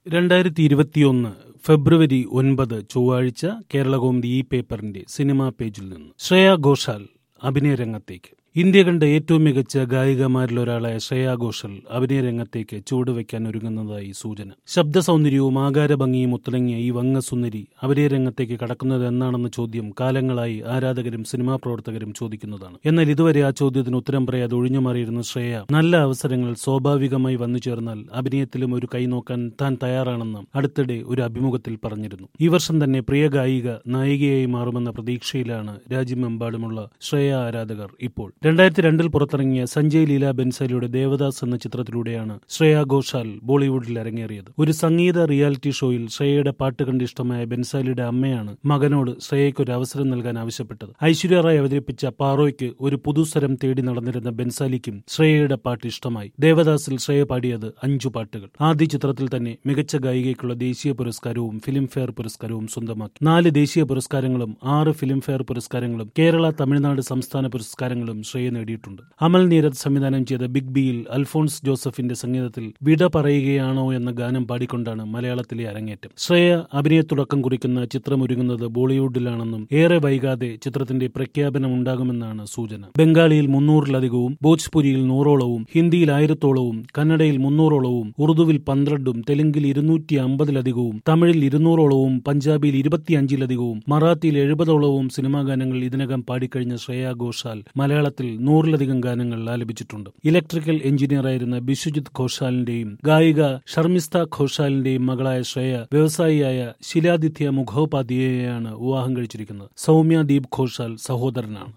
രണ്ടായിരത്തി ഇരുപത്തിയൊന്ന് ഫെബ്രുവരി ഒൻപത് ചൊവ്വാഴ്ച കേരളകൗമുദി ഈ പേപ്പറിന്റെ സിനിമാ പേജിൽ നിന്ന് ശ്രേയ ഘോഷാൽ അഭിനയ രംഗത്തേക്ക് ഇന്ത്യ കണ്ട ഏറ്റവും മികച്ച ഗായികമാരിലൊരാളായ ശ്രേയ ഘോഷൽ അഭിനയ രംഗത്തേക്ക് ചുവടുവെക്കാൻ ഒരുങ്ങുന്നതായി സൂചന ശബ്ദ സൗന്ദര്യവും ആകാരഭംഗിയും ഒത്തിളങ്ങിയ ഈ വങ്ങസുന്ദരി അഭിനയ രംഗത്തേക്ക് കടക്കുന്നത് എന്നാണെന്ന ചോദ്യം കാലങ്ങളായി ആരാധകരും സിനിമാ പ്രവർത്തകരും ചോദിക്കുന്നതാണ് എന്നാൽ ഇതുവരെ ആ ചോദ്യത്തിന് ഉത്തരം പറയാതെ ഒഴിഞ്ഞുമാറിയിരുന്ന ശ്രേയ നല്ല അവസരങ്ങൾ സ്വാഭാവികമായി വന്നു ചേർന്നാൽ അഭിനയത്തിലും ഒരു കൈ നോക്കാൻ താൻ തയ്യാറാണെന്ന് അടുത്തിടെ ഒരു അഭിമുഖത്തിൽ പറഞ്ഞിരുന്നു ഈ വർഷം തന്നെ പ്രിയ ഗായിക നായികയായി മാറുമെന്ന പ്രതീക്ഷയിലാണ് രാജ്യമെമ്പാടുമുള്ള ശ്രേയ ആരാധകർ ഇപ്പോൾ രണ്ടായിരത്തി രണ്ടിൽ പുറത്തിറങ്ങിയ സഞ്ജയ് ലീല ബെൻസാലിയുടെ ദേവദാസ് എന്ന ചിത്രത്തിലൂടെയാണ് ശ്രേയ ഘോഷാൽ ബോളിവുഡിൽ അരങ്ങേറിയത് ഒരു സംഗീത റിയാലിറ്റി ഷോയിൽ ശ്രേയയുടെ പാട്ട് കണ്ട് ഇഷ്ടമായ ബെൻസാലിയുടെ അമ്മയാണ് മകനോട് ശ്രേയയ്ക്ക് ഒരു അവസരം നൽകാൻ ആവശ്യപ്പെട്ടത് ഐശ്വര്യ റായ് അവതരിപ്പിച്ച പാറോയ്ക്ക് ഒരു പുതുസ്വരം തേടി നടന്നിരുന്ന ബെൻസാലിക്കും ശ്രേയയുടെ പാട്ട് ഇഷ്ടമായി ദേവദാസിൽ ശ്രേയ പാടിയത് അഞ്ചു പാട്ടുകൾ ആദ്യ ചിത്രത്തിൽ തന്നെ മികച്ച ഗായികയ്ക്കുള്ള ദേശീയ പുരസ്കാരവും ഫിലിംഫെയർ പുരസ്കാരവും സ്വന്തമാക്കി നാല് ദേശീയ പുരസ്കാരങ്ങളും ആറ് ഫിലിംഫെയർ പുരസ്കാരങ്ങളും കേരള തമിഴ്നാട് സംസ്ഥാന പുരസ്കാരങ്ങളും ശ്രേയ നേടിയിട്ടുണ്ട് അമൽ നീരദ് സംവിധാനം ചെയ്ത ബിഗ് ബിയിൽ അൽഫോൺസ് ജോസഫിന്റെ സംഗീതത്തിൽ വിട പറയുകയാണോ എന്ന ഗാനം പാടിക്കൊണ്ടാണ് മലയാളത്തിലെ അരങ്ങേറ്റം ശ്രേയ അഭിനയത്തുടക്കം കുറിക്കുന്ന ചിത്രമൊരുങ്ങുന്നത് ബോളിവുഡിലാണെന്നും ഏറെ വൈകാതെ ചിത്രത്തിന്റെ പ്രഖ്യാപനം ഉണ്ടാകുമെന്നാണ് സൂചന ബംഗാളിയിൽ മുന്നൂറിലധികവും ഭോജ്പുരിയിൽ നൂറോളവും ഹിന്ദിയിൽ ആയിരത്തോളവും കന്നഡയിൽ മുന്നൂറോളവും ഉറുദുവിൽ പന്ത്രണ്ടും തെലുങ്കിൽ ഇരുന്നൂറ്റി അമ്പതിലധികവും തമിഴിൽ ഇരുന്നൂറോളവും പഞ്ചാബിയിൽ ഇരുപത്തിയഞ്ചിലധികവും മറാത്തിയിൽ എഴുപതോളവും സിനിമാ ഗാനങ്ങൾ ഇതിനകം പാടിക്കഴിഞ്ഞ ശ്രേയ ഘോഷാൽ മലയാളത്തിൽ നൂറിലധികം ഗാനങ്ങൾ ആലപിച്ചിട്ടുണ്ട് ഇലക്ട്രിക്കൽ എഞ്ചിനീയറായിരുന്ന ബിശ്വജിത് ഘോഷാലിന്റെയും ഗായിക ഷർമിസ്ത ഘോഷാലിന്റെയും മകളായ ശ്രേയ വ്യവസായിയായ ശിലാദിത്യ മുഖോപാധ്യായയാണ് വിവാഹം കഴിച്ചിരിക്കുന്നത് സൗമ്യ ദീപ് ഘോഷാൽ സഹോദരനാണ്